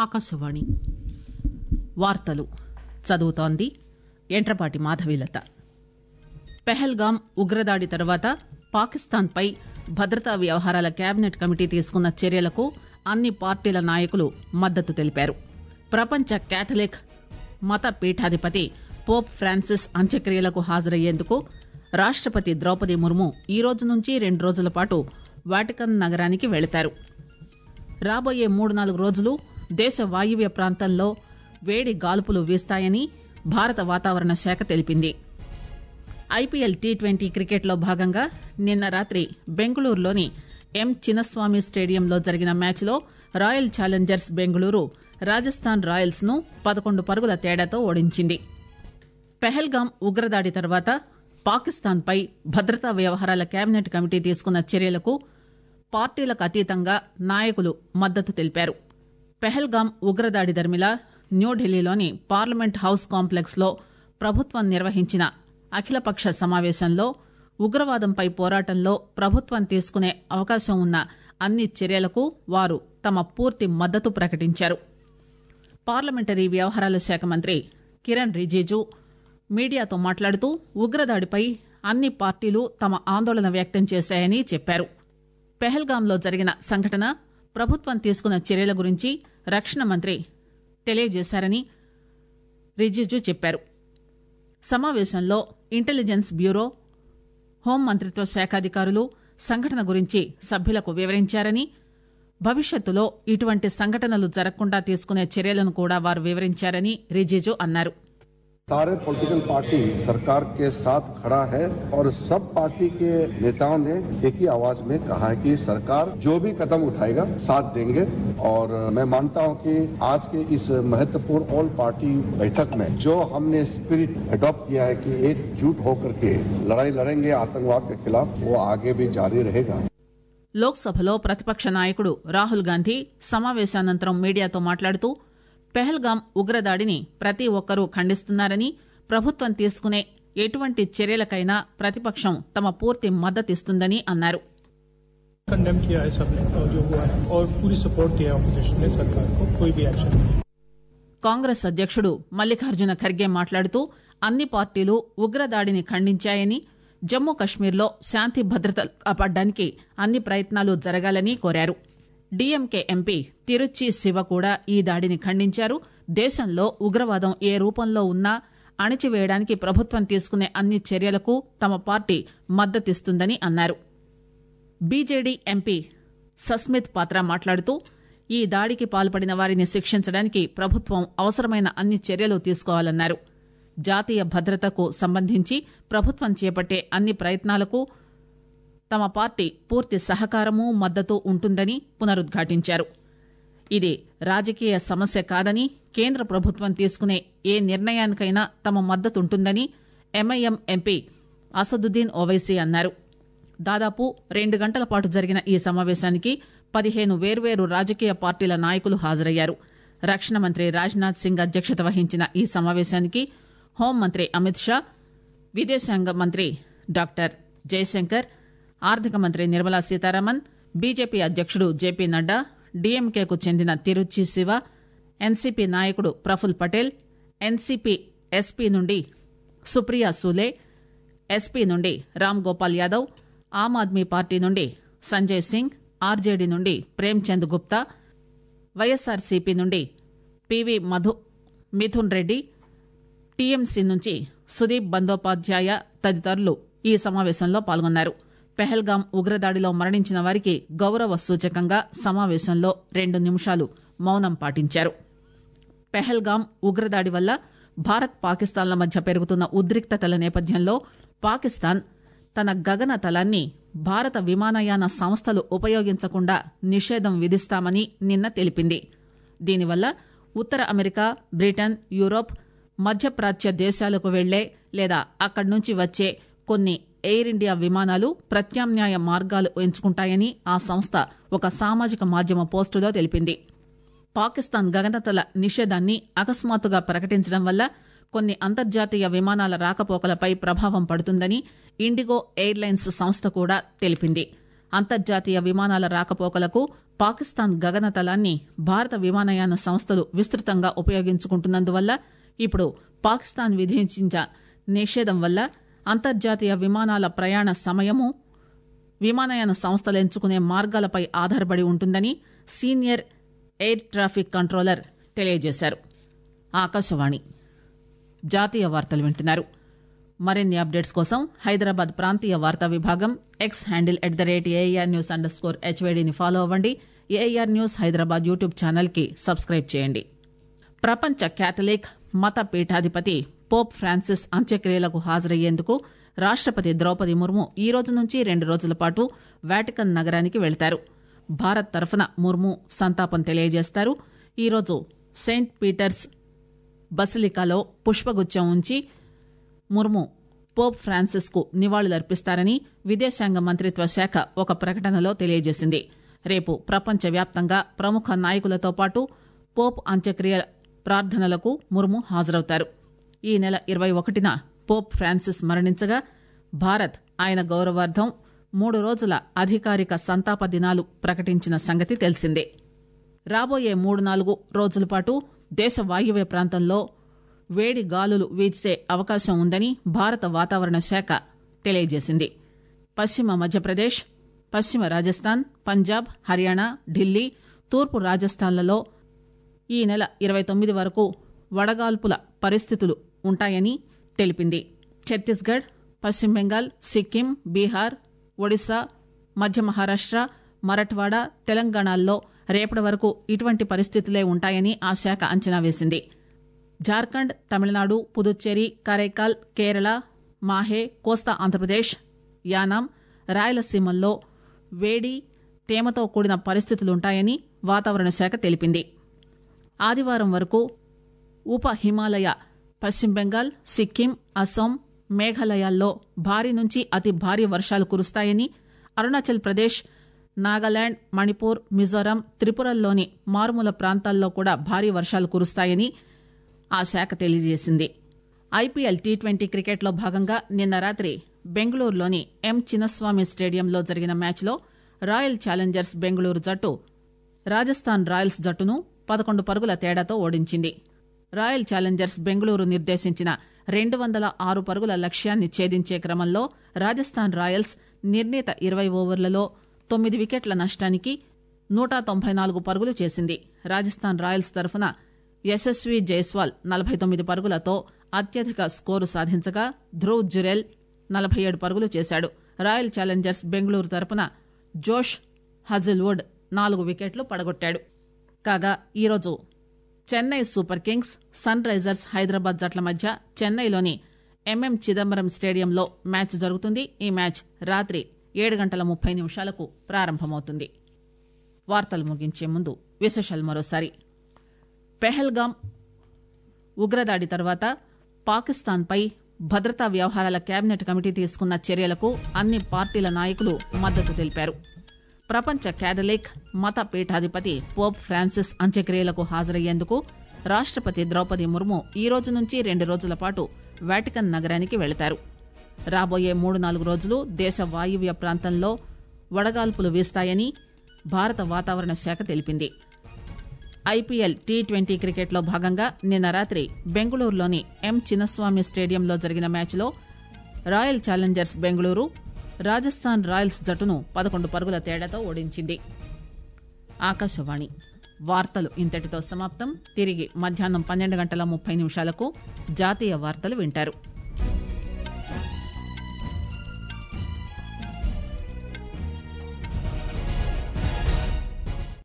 ఆకాశవాణి వార్తలు చదువుతోంది ఎంట్రపాటి మాధవీలత పెహల్గాం ఉగ్రదాడి తర్వాత పాకిస్తాన్పై భద్రతా వ్యవహారాల కేబినెట్ కమిటీ తీసుకున్న చర్యలకు అన్ని పార్టీల నాయకులు మద్దతు తెలిపారు ప్రపంచ కేథలిక్ మత పీఠాధిపతి పోప్ ఫ్రాన్సిస్ అంత్యక్రియలకు హాజరయ్యేందుకు రాష్టపతి ద్రౌపది ముర్ము ఈ రోజు నుంచి రెండు రోజుల పాటు వాటికన్ నగరానికి వెళతారు రాబోయే మూడు నాలుగు రోజులు దేశ వాయువ్య ప్రాంతంలో వేడి గాల్పులు వీస్తాయని భారత వాతావరణ శాఖ తెలిపింది ఐపీఎల్ టీ ట్వంటీ క్రికెట్లో భాగంగా నిన్న రాత్రి బెంగళూరులోని ఎం చిన్నస్వామి స్టేడియంలో జరిగిన మ్యాచ్లో Royal Challengers Bengaluru Rajasthan Royals ను పదకొండు పరుగుల తేడాతో ఓడించింది పెహల్గాం ఉగ్రదాడి తర్వాత పాకిస్తాన్పై భద్రతా వ్యవహారాల కేబినెట్ కమిటీ తీసుకున్న చర్యలకు పార్టీలకు అతీతంగా నాయకులు మద్దతు తెలిపారు పెహల్గాం ఉగ్రదాడి దర్మిలా న్యూఢిల్లీలోని పార్లమెంట్ హౌస్ కాంప్లెక్స్ లో ప్రభుత్వం నిర్వహించిన అఖిలపక్ష సమావేశంలో ఉగ్రవాదంపై పోరాటంలో ప్రభుత్వం తీసుకునే అవకాశం ఉన్న అన్ని చర్యలకు వారు తమ పూర్తి మద్దతు ప్రకటించారు పార్లమెంటరీ వ్యవహారాల శాఖ మంత్రి కిరణ్ రిజిజు మీడియాతో మాట్లాడుతూ ఉగ్రదాడిపై అన్ని పార్టీలు తమ ఆందోళన వ్యక్తం చేశాయని చెప్పారు పెహల్గాంలో జరిగిన సంఘటన ప్రభుత్వం తీసుకున్న చర్యల గురించి రక్షణ మంత్రి తెలియజేశారని రిజిజు చెప్పారు సమావేశంలో ఇంటెలిజెన్స్ బ్యూరో హోంమంత్రిత్వ శాఖ అధికారులు సంఘటన గురించి సభ్యులకు వివరించారని భవిష్యత్తులో ఇటువంటి సంఘటనలు జరగకుండా తీసుకునే చర్యలను కూడా వారు వివరించారని రిజిజు అన్నారు सारे पॉलिटिकल पार्टी सरकार के साथ खड़ा है और सब पार्टी के नेताओं ने एक ही आवाज में कहा है कि सरकार जो भी कदम उठाएगा साथ देंगे और मैं मानता हूं कि आज के इस महत्वपूर्ण ऑल पार्टी बैठक में जो हमने स्पिरिट अडॉप्ट किया है कि एकजुट होकर के लड़ाई लड़ेंगे आतंकवाद के खिलाफ वो आगे भी जारी रहेगा లోక్సభలో ప్రతిపక్ష నాయకుడు రాహుల్ గాంధీ సమావేశానంతరం మీడియాతో మాట్లాడుతూ పెహల్గాం ఉగ్రదాడిని ప్రతి ఒక్కరూ ఖండిస్తున్నారని ప్రభుత్వం తీసుకునే ఎటువంటి చర్యలకైనా ప్రతిపక్షం తమ పూర్తి మద్దతిస్తుందని అన్నారు कंडेम किया है सबने और जो हुआ है और पूरी सपोर्ट किया है ऑपोजिशन ने सरकार को कोई भी एक्शन नहीं కాంగ్రెస్ అధ్యక్షుడు మల్లికార్జున ఖర్గే మాట్లాడుతూ అన్ని పార్టీలు ఉగ్రదాడిని ఖండించాయని జమ్మూ కశ్మీర్లో శాంతి భద్రతలు కాపాడడానికి అన్ని ప్రయత్నాలు జరగాలని కోరారు డీఎంకే ఎంపీ తిరుచి శివ కూడా ఈ దాడిని ఖండించారు దేశంలో ఉగ్రవాదం ఏ రూపంలో ఉన్నా అణిచివేయడానికి ప్రభుత్వం తీసుకునే అన్ని చర్యలకు తమ పార్టీ మద్దతిస్తుందని అన్నారు బీజేడీ ఎంపీ సస్మిత్ పాత్ర మాట్లాడుతూ ఈ దాడికి పాల్పడిన వారిని శిక్షించడానికి ప్రభుత్వం అవసరమైన అన్ని చర్యలు తీసుకోవాలన్నారు జాతీయ భద్రతకు సంబంధించి ప్రభుత్వం చేపట్టే అన్ని ప్రయత్నాలకు తమ పార్టీ పూర్తి సహకారము మద్దతు ఉంటుందని పునరుద్ఘాటించారు ఇది రాజకీయ సమస్య కాదని కేంద్ర ప్రభుత్వం తీసుకునే ఏ నిర్ణయానికైనా తమ మద్దతు ఉంటుందని ఎంఐఎం ఎంపీ అసదుద్దీన్ ఓవైసీ అన్నారు దాదాపు రెండు గంటల పాటు జరిగిన ఈ సమావేశానికి పదిహేను వేర్వేరు రాజకీయ పార్టీల నాయకులు హాజరయ్యారు రక్షణ మంత్రి రాజ్నాథ్ సింగ్ అధ్యక్షత వహించిన ఈ సమావేశానికి హోంమంత్రి అమిత్ షా విదేశాంగ మంత్రి డాక్టర్ జయశంకర్ ఆర్థిక మంత్రి నిర్మలా సీతారామన్ బీజేపీ అధ్యక్షుడు జేపీ నడ్డా డీఎంకేకు చెందిన తిరుచి శివ ఎన్సీపీ నాయకుడు ప్రఫుల్ పటేల్ ఎన్సీపీ ఎస్పీ నుండి సుప్రియా సూలే ఎస్పీ నుండి రామ్ గోపాల్ యాదవ్ ఆమ్ ఆద్మీ పార్టీ నుండి సంజయ్ సింగ్ ఆర్జేడీ నుండి ప్రేమ్చంద్ గుప్తా వైఎస్ఆర్సీపీ నుండి పివి మధు మిథున్ రెడ్డి టీఎంసీ నుంచి సుదీప్ బందోపాధ్యాయ తదితరులు ఈ సమావేశంలో పాల్గొన్నారు పెహల్గాం ఉగ్రదాడిలో మరణించిన వారికి గౌరవ సూచకంగా సమావేశంలో రెండు నిమిషాలు మౌనం పాటించారు పెహల్గాం ఉగ్రదాడి వల్ల భారత్ పాకిస్తాన్ల మధ్య పెరుగుతున్న ఉద్రిక్తతల నేపథ్యంలో పాకిస్తాన్ తన గగన తలాన్ని భారత విమానయాన సంస్థలు ఉపయోగించకుండా నిషేధం విధిస్తామని నిన్న తెలిపింది దీనివల్ల ఉత్తర అమెరికా బ్రిటన్ యూరోప్ మధ్యప్రాచ్య దేశాలకు వెళ్లే లేదా అక్కడి నుంచి వచ్చే కొన్ని ఎయిర్ ఇండియా విమానాలు ప్రత్యామ్నాయ మార్గాలు ఎంచుకుంటాయని ఆ సంస్థ ఒక సామాజిక మాధ్యమ పోస్టులో తెలిపింది పాకిస్తాన్ గగనతల నిషేధాన్ని అకస్మాత్తుగా ప్రకటించడం వల్ల కొన్ని అంతర్జాతీయ విమానాల రాకపోకలపై ప్రభావం పడుతుందని ఇండిగో ఎయిర్లైన్స్ సంస్థ కూడా తెలిపింది అంతర్జాతీయ విమానాల రాకపోకలకు పాకిస్తాన్ గగనతలాన్ని భారత విమానయాన సంస్థలు విస్తృతంగా ఉపయోగించుకుంటున్నందువల్ల ఇప్పుడు పాకిస్తాన్ విధించిన నిషేధం వల్ల అంతర్జాతీయ విమానాల ప్రయాణ సమయము విమానయాన సంస్థలు ఎంచుకునే మార్గాలపై ఆధారపడి ఉంటుందని సీనియర్ ఎయిర్ ట్రాఫిక్ కంట్రోలర్ తెలియజేశారు ఆకాశవాణి జాతీయ వార్తలు వింటున్నారు మరిన్ని అప్డేట్స్ కోసం హైదరాబాద్ ప్రాంతీయ వార్తా విభాగం X handle at the rate AIR news underscore స్కోర్ హెచ్వేడిని ఫాలో అవ్వండి AIR news Hyderabad YouTube channel కి సబ్స్క్రైబ్ చేయండి ప్రపంచ క్యాథలిక్ మత పీఠాధిపతి పోప్ ఫ్రాన్సిస్ అంత్యక్రియలకు హాజరయ్యేందుకు రాష్టపతి ద్రౌపది ముర్ము ఈ రోజు నుంచి రెండు రోజుల పాటు వాటికన్ నగరానికి వెళతారు భారత్ తరఫున ముర్ము సంతాపం తెలియజేస్తారు ఈరోజు సెయింట్ పీటర్స్ బసిలికాలో పుష్పగుచ్చం ఉంచి ముర్ము పోప్ ఫ్రాన్సిస్ కు నివాళులర్పిస్తారని విదేశాంగ మంత్రిత్వ శాఖ ఒక ప్రకటనలో తెలియజేసింది రేపు ప్రపంచవ్యాప్తంగా ప్రముఖ నాయకులతో పాటు పోప్ అంత్యక్రియ ప్రార్థనలకు ముర్ము హాజరవుతారు ఈ నెల ఇరవై ఒకటిన పోప్ ఫ్రాన్సిస్ మరణించగా భారత్ ఆయన గౌరవార్థం మూడు రోజుల అధికారిక సంతాప దినాలు ప్రకటించిన సంగతి తెలిసిందే రాబోయే మూడు నాలుగు రోజుల పాటు దేశ వాయువ్య ప్రాంతంలో వేడి గాలులు వీచే అవకాశం ఉందని భారత వాతావరణ శాఖ తెలియజేసింది పశ్చిమ మధ్యప్రదేశ్ పశ్చిమ రాజస్థాన్ పంజాబ్ హర్యానా ఢిల్లీ తూర్పు రాజస్థాన్లలో ఈ నెల ఇరవై తొమ్మిది వరకు వడగాల్పుల పరిస్థితులు ఉంటాయని తెలిపింది ఛత్తీస్గఢ్ పశ్చిమ బెంగాల్ సిక్కిం బీహార్ ఒడిశా మధ్య మహారాష్ట మరఠ్వాడ తెలంగాణల్లో రేపటి వరకు ఇటువంటి పరిస్థితులే ఉంటాయని ఆ శాఖ అంచనా వేసింది జార్ఖండ్ తమిళనాడు పుదుచ్చేరి కరైకాల్ కేరళ మాహే కోస్తా ఆంధ్రప్రదేశ్ యానాం రాయలసీమల్లో వేడి తేమతో కూడిన పరిస్థితులుంటాయని వాతావరణ శాఖ తెలిపింది ఆదివారం వరకు ఉప హిమాలయ పశ్చిమ బెంగాల్ సిక్కిం అస్సాం మేఘాలయాల్లో భారీ నుంచి అతి భారీ వర్షాలు కురుస్తాయని అరుణాచల్ ప్రదేశ్ నాగాలాండ్ మణిపూర్ మిజోరాం త్రిపురల్లోని మారుమూల ప్రాంతాల్లో కూడా భారీ వర్షాలు కురుస్తాయని ఆ శాఖ తెలియజేసింది ఐపీఎల్ టీ ట్వంటీ క్రికెట్లో భాగంగా నిన్న రాత్రి బెంగళూరులోని ఎం చిన్నస్వామి స్టేడియంలో జరిగిన మ్యాచ్లో రాయల్ ఛాలెంజర్స్ బెంగళూరు జట్టు రాజస్థాన్ రాయల్స్ జట్టును పదకొండు పరుగుల తేడాతో ఓడించింది రాయల్ ఛాలెంజర్స్ బెంగళూరు నిర్దేశించిన రెండు వందల ఆరు పరుగుల లక్ష్యాన్ని ఛేదించే క్రమంలో రాజస్థాన్ రాయల్స్ నిర్ణీత ఇరవై ఓవర్లలో తొమ్మిది వికెట్ల నష్టానికి నూట తొంభై నాలుగు పరుగులు చేసింది రాజస్థాన్ రాయల్స్ తరఫున యశస్వి జైస్వాల్ నలభై తొమ్మిది పరుగులతో అత్యధిక స్కోరు సాధించగా ధ్రువ్ జురెల్ నలభై ఏడు పరుగులు చేశాడు రాయల్ ఛాలెంజర్స్ బెంగళూరు తరపున జోష్ హజిల్వుడ్ నాలుగు వికెట్లు పడగొట్టాడు కాగా ఈరోజు Chennai Super Kings Sunrisers Hyderabad జట్ల మధ్య చెన్నైలోని ఎంఎం చిదంబరం స్టేడియంలో మ్యాచ్ జరుగుతుంది ఈ మ్యాచ్ రాత్రి ఏడు గంటల ముప్పై నిమిషాలకు ప్రారంభమవుతుంది వార్తలు ముగించే ముందు విశేషాలు మరోసారి పెహల్గాం ఉగ్రదాడి తర్వాత పాకిస్తాన్పై భద్రతా వ్యవహారాల కేబినెట్ కమిటీ తీసుకున్న చర్యలకు అన్ని పార్టీల నాయకులు మద్దతు తెలిపారు ప్రపంచ కేథలిక్ మత పీఠాధిపతి పోప్ ఫ్రాన్సిస్ అంత్యక్రియలకు హాజరయ్యేందుకు రాష్టపతి ద్రౌపది ముర్ము ఈ రోజు నుంచి రెండు రోజుల పాటు వాటికన్ నగరానికి వెళతారు రాబోయే మూడు నాలుగు రోజులు దేశ వాయువ్య ప్రాంతంలో వడగాల్పులు వీస్తాయని భారత వాతావరణ శాఖ తెలిపింది ఐపీఎల్ టీ ట్వంటీ క్రికెట్లో భాగంగా నిన్న రాత్రి బెంగళూరులోని ఎం చిన్నస్వామి స్టేడియంలో జరిగిన మ్యాచ్లో Royal Challengers Bengaluru Rajasthan Royals జట్టును పదకొండు పరుగుల తేడాతో ఓడించింది ఆకాశవాణి వార్తలు ఇంతటితో సమాప్తం తిరిగి మధ్యాహ్నం పన్నెండు గంటల ముప్పై నిమిషాలకు జాతీయ వార్తలు వింటారు